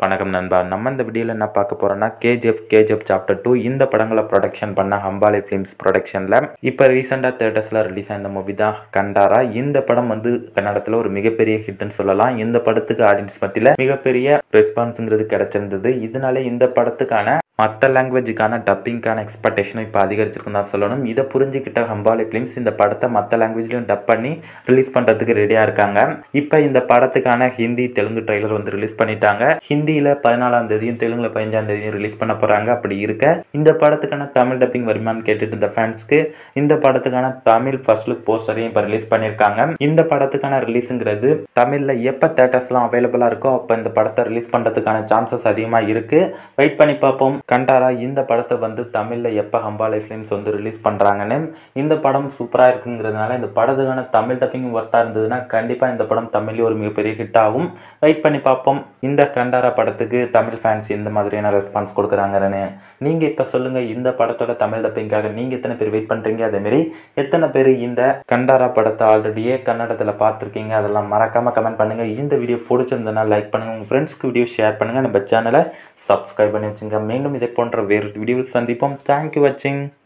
வணக்கம் நண்பா நம்ம இந்த வீடியோவில் என்ன பார்க்க போகிறோம்னா கேஜிஎஃப் கேஜிஎஃப் சாப்டர் டூ இந்த படங்களை ப்ரொடக்ஷன் பண்ண ஹம்பாலி ஃபிலிம்ஸ் ப்ரொடக்ஷனில் இப்போ ரீசெண்டாக தேட்டர்ஸில் ரிலீஸ் ஆன மூவி தான் கண்டாரா இந்த படம் வந்து கன்னடத்தில் ஒரு மிகப்பெரிய ஹிட்னு சொல்லலாம் இந்த படத்துக்கு ஆடியன்ஸ் மத்தியில் மிகப்பெரிய ரெஸ்பான்ஸுங்கிறது கிடைச்சிருந்தது இதனால இந்த படத்துக்கான மற்ற லாங்குவேஜுக்கான டப்பிங்க்கான எக்ஸ்பெக்டேஷனும் இப்போ அதிகரிச்சிருக்குன்னு தான் சொல்லணும் இதை புரிஞ்சுக்கிட்ட ஹம்பாலி ஃபிலிம்ஸ் இந்த படத்தை மற்ற லாங்குவேஜ்லையும் டப் பண்ணி ரிலீஸ் பண்ணுறதுக்கு ரெடியாக இருக்காங்க இப்போ இந்த படத்துக்கான ஹிந்தி தெலுங்கு ட்ரைலர் வந்து ரிலீஸ் பண்ணிட்டாங்க ஹிந்தியில் பதினாலாம் தேதியும் தெலுங்குல பதினஞ்சாம் தேதியும் ரிலீஸ் பண்ண போகிறாங்க அப்படி இருக்க இந்த படத்துக்கான தமிழ் டப்பிங் வருமானு கேட்டுட்டு இருந்த ஃபேன்ஸ்க்கு இந்த படத்துக்கான தமிழ் ஃபர்ஸ்ட் லுக் போஸ்டரையும் இப்போ ரிலீஸ் பண்ணியிருக்காங்க இந்த படத்துக்கான ரிலீஸுங்கிறது தமிழில் எப்போ தேட்டர்ஸ்லாம் அவைலபிளாக இருக்கோ அப்போ இந்த படத்தை ரிலீஸ் பண்ணுறதுக்கான சான்சஸ் அதிகமாக இருக்குது வெயிட் பண்ணி பார்ப்போம் கண்டாரா இந்த படத்தை வந்து தமிழில் எப்போ ஹம்பாலை ஃபிலிம்ஸ் வந்து ரிலீஸ் பண்ணுறாங்கன்னு இந்த படம் சூப்பராக இருக்குங்கிறதுனால இந்த படத்துக்கான தமிழ் டப்பிங் ஒர்த்தாக இருந்ததுன்னா கண்டிப்பாக இந்த படம் தமிழ்லேயே ஒரு மிகப்பெரிய ஹிட் ஆகும் வெயிட் பண்ணி பார்ப்போம் இந்த கண்டாரா படத்துக்கு தமிழ் ஃபேன்ஸ் எந்த மாதிரியான ரெஸ்பான்ஸ் கொடுக்குறாங்கன்னு நீங்கள் இப்போ சொல்லுங்கள் இந்த படத்தோட தமிழ் டப்பிங்காக நீங்கள் எத்தனை பேர் வெயிட் பண்ணுறீங்க அதேமாரி எத்தனை பேர் இந்த கண்டாரா படத்தை ஆல்ரெடியே கன்னடத்தில் பார்த்துருக்கீங்க அதெல்லாம் மறக்காமல் கமெண்ட் பண்ணுங்கள் இந்த வீடியோ பிடிச்சிருந்ததுன்னா லைக் பண்ணுங்கள் உங்கள் ஃப்ரெண்ட்ஸ்க்கு வீடியோ ஷேர் பண்ணுங்கள் நம்ம சேனலை சப்ஸ்கிரைப் பண்ணி வச்சுங்க மீண்டும் இதே போன்ற வேறு வீடியோவில் சந்திப்போம் தேங்க்யூ வாட்சிங்